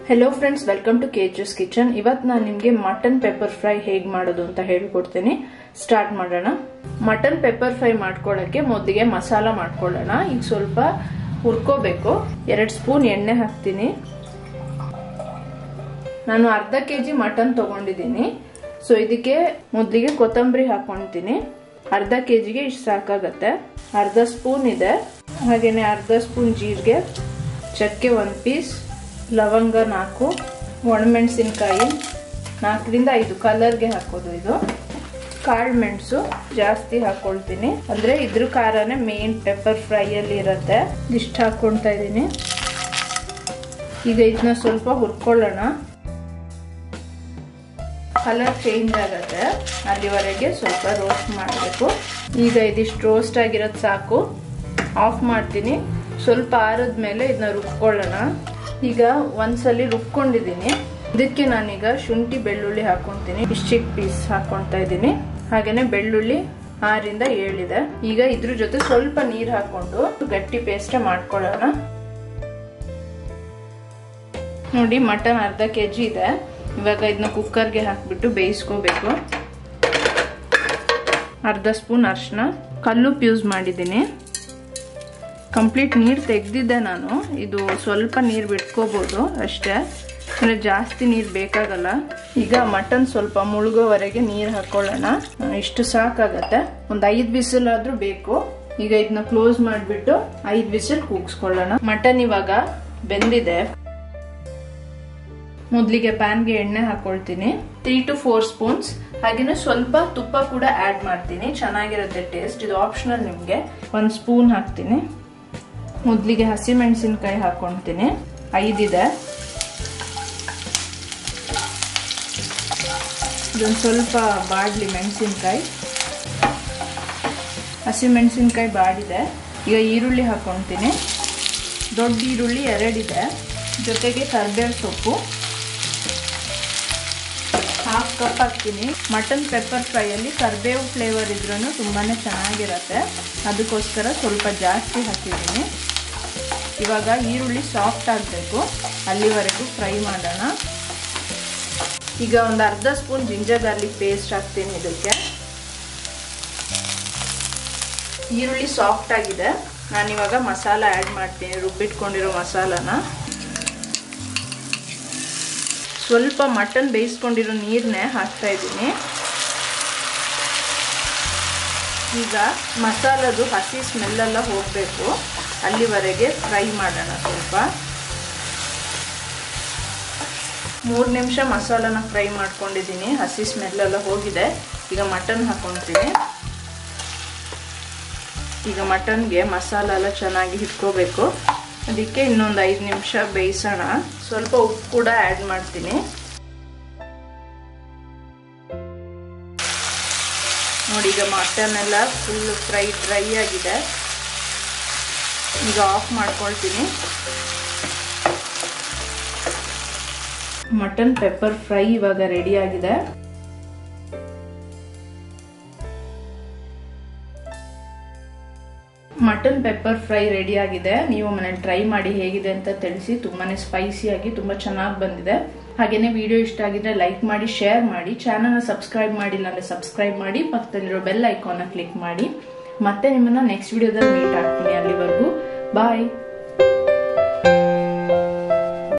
hello friends welcome to Kejas kitchen ಇವತ್ತು ನಾನು ನಿಮಗೆ ಮಟನ್ ಪೆಪ್ಪರ್ ಫ್ರೈ ಹೇಗೆ ಮಾಡೋದು ಅಂತ ಹೇಳ್ಕೊಡ್ತೀನಿ ಸ್ಟಾರ್ಟ್ ಮಾಡೋಣ ಮಟನ್ ಪೆಪ್ಪರ್ ಫ್ರೈ ಮಾಡ್ಕೊಳ್ಳೋಕ್ಕೆ ಮೊದಲಿಗೆ ಮಸಾಲ ಮಾಡ್ಕೊಳ್ಳೋಣ ಈಗ ಸ್ವಲ್ಪ ಹುರ್ಕೋಬೇಕು ಎರಡು ಸ್ಪೂನ್ ಎಣ್ಣೆ ಹಾಕ್ತೀನಿ ನಾನು ಅರ್ಧ ಕೆ ಜಿ ಮಟನ್ ತಗೊಂಡಿದ್ದೀನಿ ಸೊ ಇದಕ್ಕೆ ಮೊದಲಿಗೆ ಕೊತ್ತಂಬರಿ ಹಾಕೊಳ್ತೀನಿ ಅರ್ಧ ಕೆ ಜಿಗೆ ಇಷ್ಟು ಸಾಕಾಗತ್ತೆ ಅರ್ಧ ಸ್ಪೂನ್ ಇದೆ ಹಾಗೆಯೇ ಅರ್ಧ ಸ್ಪೂನ್ ಜೀರಿಗೆ ಚಕ್ಕೆ ಒಂದು ಪೀಸ್ ಲವಂಗ ನಾಲ್ಕು ಒಣಮೆಣಸಿನ್ಕಾಯಿ ನಾಲ್ಕರಿಂದ ಐದು ಕಲರ್ಗೆ ಹಾಕೋದು ಇದು ಕಾಳು ಮೆಣಸು ಜಾಸ್ತಿ ಹಾಕೊಳ್ತೀನಿ ಅಂದರೆ ಇದ್ರ ಖಾರನೇ ಮೇನ್ ಪೆಪ್ಪರ್ ಫ್ರೈಯಲ್ಲಿ ಇರುತ್ತೆ ಇಷ್ಟು ಹಾಕ್ಕೊಳ್ತಾ ಇದ್ದೀನಿ ಈಗ ಇದನ್ನ ಸ್ವಲ್ಪ ಹುರ್ಕೊಳ್ಳೋಣ ಕಲರ್ ಚೇಂಜ್ ಆಗುತ್ತೆ ಅಲ್ಲಿವರೆಗೆ ಸ್ವಲ್ಪ ರೋಸ್ಟ್ ಮಾಡಬೇಕು ಈಗ ಇದಿಷ್ಟು ರೋಸ್ಟ್ ಆಗಿರೋದು ಸಾಕು ಆಫ್ ಮಾಡ್ತೀನಿ ಸ್ವಲ್ಪ ಆರದ ಮೇಲೆ ಇದನ್ನ ರುಬ್ಕೊಳ್ಳೋಣ ಈಗ ಒಂದ್ಸಲಿ ರುಬ್ಕೊಂಡಿದ್ದೀನಿ ಇದಕ್ಕೆ ನಾನೀಗ ಶುಂಠಿ ಬೆಳ್ಳುಳ್ಳಿ ಹಾಕೊತೀನಿ ಇಷ್ಟು ಚಿಕ್ಕ ಪೀಸ್ ಹಾಕೊಳ್ತಾ ಇದ್ದೀನಿ ಹಾಗೇನೆ ಬೆಳ್ಳುಳ್ಳಿ ಆರಿಂದ ಏಳಿದೆ ಈಗ ಇದ್ರ ಜೊತೆ ಸ್ವಲ್ಪ ನೀರು ಹಾಕೊಂಡು ಗಟ್ಟಿ ಪೇಸ್ಟ್ ಮಾಡ್ಕೊಳ್ಳೋಣ ನೋಡಿ ಮಟನ್ ಅರ್ಧ ಕೆ ಜಿ ಇದೆ ಇವಾಗ ಇದನ್ನ ಕುಕ್ಕರ್ಗೆ ಹಾಕ್ಬಿಟ್ಟು ಬೇಯಿಸ್ಕೋಬೇಕು ಅರ್ಧ ಸ್ಪೂನ್ ಅರ್ಶಿನ ಕಲ್ಲುಪ್ಪು ಯೂಸ್ ಮಾಡಿದ್ದೀನಿ ಕಂಪ್ಲೀಟ್ ನೀರು ತೆಗ್ದಿದ್ದೆ ನಾನು ಇದು ಸ್ವಲ್ಪ ನೀರು ಬಿಟ್ಕೋಬೋದು ಅಷ್ಟೇ ಅಂದರೆ ಜಾಸ್ತಿ ನೀರು ಬೇಕಾಗಲ್ಲ ಈಗ ಮಟನ್ ಸ್ವಲ್ಪ ಮುಳುಗೋವರೆಗೆ ನೀರು ಹಾಕೊಳ್ಳೋಣ ಇಷ್ಟು ಸಾಕಾಗತ್ತೆ ಒಂದು ಐದು ಬಿಸಿಲ್ ಆದ್ರೂ ಬೇಕು ಈಗ ಇದನ್ನ ಕ್ಲೋಸ್ ಮಾಡಿಬಿಟ್ಟು ಐದು ಬಿಸಿಲ್ ಕೂಗಿಸ್ಕೊಳ್ಳೋಣ ಮಟನ್ ಇವಾಗ ಬೆಂದಿದೆ ಮೊದಲಿಗೆ ಪ್ಯಾನ್ಗೆ ಎಣ್ಣೆ ಹಾಕೊಳ್ತೀನಿ ತ್ರೀ ಟು ಫೋರ್ ಸ್ಪೂನ್ಸ್ ಹಾಗೇನೆ ಸ್ವಲ್ಪ ತುಪ್ಪ ಕೂಡ ಆಡ್ ಮಾಡ್ತೀನಿ ಚೆನ್ನಾಗಿರುತ್ತೆ ಟೇಸ್ಟ್ ಇದು ಆಪ್ಷನಲ್ ನಿಮಗೆ ಒಂದು ಸ್ಪೂನ್ ಹಾಕ್ತೀನಿ ಮೊದಲಿಗೆ ಹಸಿ ಮೆಣಸಿನ್ಕಾಯಿ ಹಾಕೊಳ್ತೀನಿ ಐದಿದೆ ಇದೊಂದು ಸ್ವಲ್ಪ ಬಾಡಲಿ ಮೆಣಸಿನ್ಕಾಯಿ ಹಸಿ ಮೆಣಸಿನ್ಕಾಯಿ ಬಾಡಿದೆ ಈಗ ಈರುಳ್ಳಿ ಹಾಕೊಳ್ತೀನಿ ದೊಡ್ಡ ಈರುಳ್ಳಿ ಎರಡಿದೆ ಜೊತೆಗೆ ಕರ್ಬೇವು ಸೊಪ್ಪು ಹಾಫ್ ಕಪ್ ಹಾಕ್ತೀನಿ ಮಟನ್ ಪೆಪ್ಪರ್ ಫ್ರೈಯಲ್ಲಿ ಕರ್ಬೇವು ಫ್ಲೇವರ್ ಇದ್ರೂ ತುಂಬಾ ಚೆನ್ನಾಗಿರುತ್ತೆ ಅದಕ್ಕೋಸ್ಕರ ಸ್ವಲ್ಪ ಜಾಸ್ತಿ ಹಾಕಿದ್ದೀನಿ ಇವಾಗ ಈರುಳ್ಳಿ ಸಾಫ್ಟ್ ಆಗಬೇಕು ಅಲ್ಲಿವರೆಗೂ ಫ್ರೈ ಮಾಡೋಣ ಈಗ ಒಂದು ಅರ್ಧ ಸ್ಪೂನ್ ಜಿಂಜರ್ ಗಾರ್ಲಿಕ್ ಪೇಸ್ಟ್ ಹಾಕ್ತೀನಿ ಇದಕ್ಕೆ ಈರುಳ್ಳಿ ಸಾಫ್ಟ್ ಆಗಿದೆ ನಾನಿವಾಗ ಮಸಾಲ ಆ್ಯಡ್ ಮಾಡ್ತೀನಿ ರುಬ್ಬಿಟ್ಕೊಂಡಿರೋ ಮಸಾಲಾನ ಸ್ವಲ್ಪ ಮಟನ್ ಬೇಯಿಸ್ಕೊಂಡಿರೋ ನೀರನ್ನೇ ಹಾಕ್ತಾ ಇದ್ದೀನಿ ಈಗ ಮಸಾಲದು ಹಸಿ ಸ್ಮೆಲ್ಲೆಲ್ಲ ಹೋಗಬೇಕು ಅಲ್ಲಿವರೆಗೆ ಫ್ರೈ ಮಾಡೋಣ ಸ್ವಲ್ಪ ಮೂರು ನಿಮಿಷ ಮಸಾಲನ ಫ್ರೈ ಮಾಡ್ಕೊಂಡಿದ್ದೀನಿ ಹಸಿ ಸ್ಮೆಲ್ಲೆಲ್ಲ ಹೋಗಿದೆ ಈಗ ಮಟನ್ ಹಾಕೊಳ್ತೀನಿ ಈಗ ಮಟನ್ಗೆ ಮಸಾಲ ಎಲ್ಲ ಚೆನ್ನಾಗಿ ಹಿಡ್ಕೋಬೇಕು ಅದಕ್ಕೆ ಇನ್ನೊಂದು ಐದು ನಿಮಿಷ ಬೇಯಿಸೋಣ ಸ್ವಲ್ಪ ಉಪ್ಪು ಕೂಡ ಆ್ಯಡ್ ಮಾಡ್ತೀನಿ ನೋಡಿ ಈಗ ಮಟನ್ ಎಲ್ಲ ಫುಲ್ ಫ್ರೈ ಡ್ರೈ ಆಗಿದೆ ಈಗ ಆಫ್ ಮಾಡ್ಕೊಳ್ತೀನಿ ಮಟನ್ ಪೆಪ್ಪರ್ ಫ್ರೈ ಇವಾಗ ರೆಡಿ ಆಗಿದೆ ಮಟನ್ ಪೆಪ್ಪರ್ ಫ್ರೈ ರೆಡಿ ಆಗಿದೆ ನೀವು ಮನೇಲಿ ಟ್ರೈ ಮಾಡಿ ಹೇಗಿದೆ ಅಂತ ತಿಳಿಸಿ ತುಂಬಾನೇ ಸ್ಪೈಸಿಯಾಗಿ ತುಂಬಾ ಚೆನ್ನಾಗಿ ಬಂದಿದೆ ಹಾಗೇನೆ ವಿಡಿಯೋ ಇಷ್ಟ ಆಗಿದ್ರೆ ಲೈಕ್ ಮಾಡಿ ಶೇರ್ ಮಾಡಿ ಚಾನಲ್ನ ಸಬ್ಸ್ಕ್ರೈಬ್ ಮಾಡಿಲ್ಲ ಅಂದ್ರೆ ಸಬ್ಸ್ಕ್ರೈಬ್ ಮಾಡಿ ಪಕ್ಕದಲ್ಲಿರೋ ಬೆಲ್ ಐಕಾನ್ನ ಕ್ಲಿಕ್ ಮಾಡಿ ಮತ್ತೆ ನಿಮ್ಮನ್ನ ನೆಕ್ಸ್ಟ್ ವಿಡಿಯೋದಲ್ಲಿ ಮೀಟ್ ಆಗ್ತೀನಿ ಅಲ್ಲಿವರೆಗೂ ಬಾಯ್